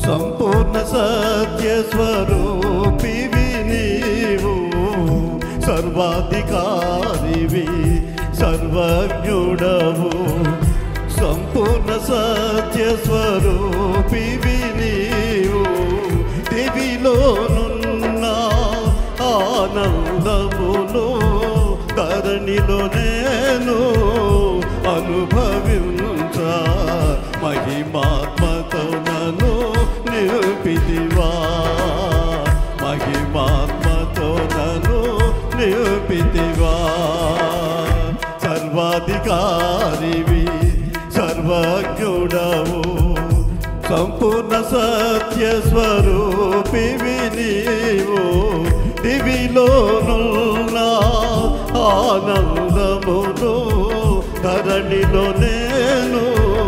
సంపూర్ణ సత్య స్వరూపివి నీవు సర్వాధికారివి సర్వజ్ఞుడవు సంపూర్ణ సత్య స్వరూపివి నీవు దివిలోనున్న ఆనందమును ధరణిలో నేను అనుభవించ మహిమాత్మతో నన్ను నిలిపిదివా మహిమాత్మతో నన్ను నిలిపిదివా సర్వాధికారివి సర్వజ్ఞుడవు సంపూర్ణ సత్య స్వరూపివి నీవు దివిలోనున్న ఆనందమును ధరణిలో నేను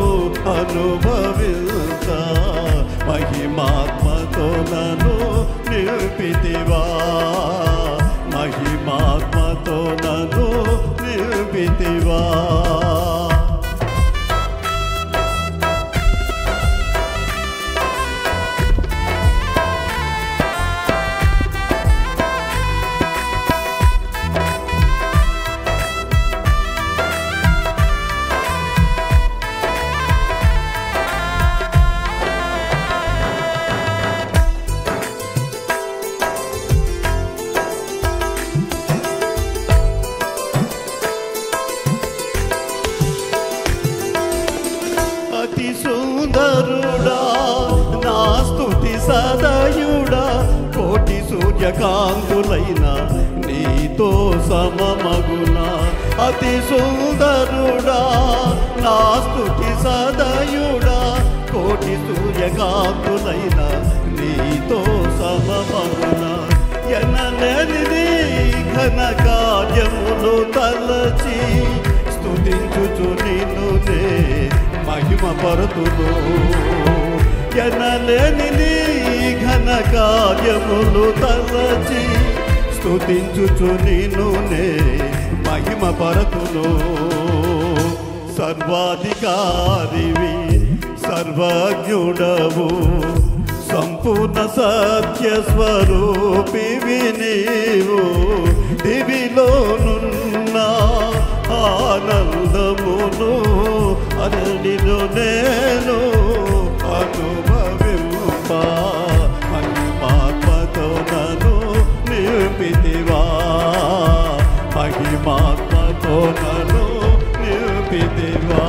అనుభవించ మహిమాత్మతో నన్ను నిలిపితివా మహిమాత్మతో నన్ను నిలిపితివా అతి సుందరుడా నా స్తుతి సదయుడా కోటి సూర్యకాంతులైన నీతో సమమగున అతి సుందరుడా నా స్తుతి సదయుడా కోటి సూర్యకాంతులైన నీతో సమమగున ఎనలేనిది ఘన కార్యములు తలచి స్తుతించుచు నిన్నునే మహిమ పరుతును ఎనలేని నీ ఘన కార్యములు తలచి స్తుతించుచు నిన్నునే మహిమ పరతును సర్వాధికారివి సర్వజ్ఞుడవు సంపూర్ణ సత్య స్వరూపివి నీవు దివిలోనున్న ఆనందమును అరడిలో నేను అనుభవింప మహిమాత్మతో నన్ను నిలిపితివా మహిమాత్మతో నన్ను నిలిపితివా